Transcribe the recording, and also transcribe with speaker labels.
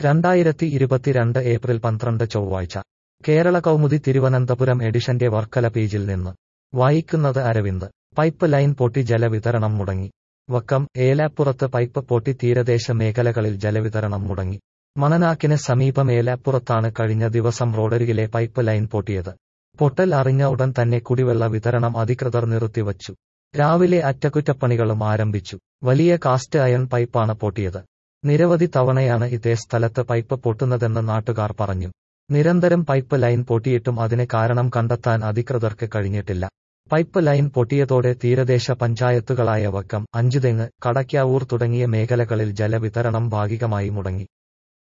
Speaker 1: രണ്ടായിരത്തി ഇരുപത്തിരണ്ട് ഏപ്രിൽ പന്ത്രണ്ട് ചൊവ്വാഴ്ച കേരള കൗമുദി തിരുവനന്തപുരം എഡിഷന്റെ വർക്കല പേജിൽ നിന്ന് വായിക്കുന്നത് അരവിന്ദ് പൈപ്പ് ലൈൻ പൊട്ടി ജലവിതരണം മുടങ്ങി വക്കം ഏലാപ്പുറത്ത് പൈപ്പ് പൊട്ടി തീരദേശ മേഖലകളിൽ ജലവിതരണം മുടങ്ങി മണനാക്കിന് സമീപം ഏലാപ്പുറത്താണ് കഴിഞ്ഞ ദിവസം റോഡരികിലെ പൈപ്പ് ലൈൻ പൊട്ടിയത് പൊട്ടൽ അറിഞ്ഞ ഉടൻ തന്നെ കുടിവെള്ള വിതരണം അധികൃതർ നിർത്തിവച്ചു രാവിലെ അറ്റകുറ്റപ്പണികളും ആരംഭിച്ചു വലിയ കാസ്റ്റ് അയൺ പൈപ്പാണ് പൊട്ടിയത് നിരവധി തവണയാണ് ഇതേ സ്ഥലത്ത് പൈപ്പ് പൊട്ടുന്നതെന്ന് നാട്ടുകാർ പറഞ്ഞു നിരന്തരം പൈപ്പ് ലൈൻ പൊട്ടിയിട്ടും അതിന് കാരണം കണ്ടെത്താൻ അധികൃതർക്ക് കഴിഞ്ഞിട്ടില്ല പൈപ്പ് ലൈൻ പൊട്ടിയതോടെ തീരദേശ പഞ്ചായത്തുകളായ വക്കം അഞ്ചുതെങ്ങ് കടയ്ക്കാവൂർ തുടങ്ങിയ മേഖലകളിൽ ജലവിതരണം ഭാഗികമായി മുടങ്ങി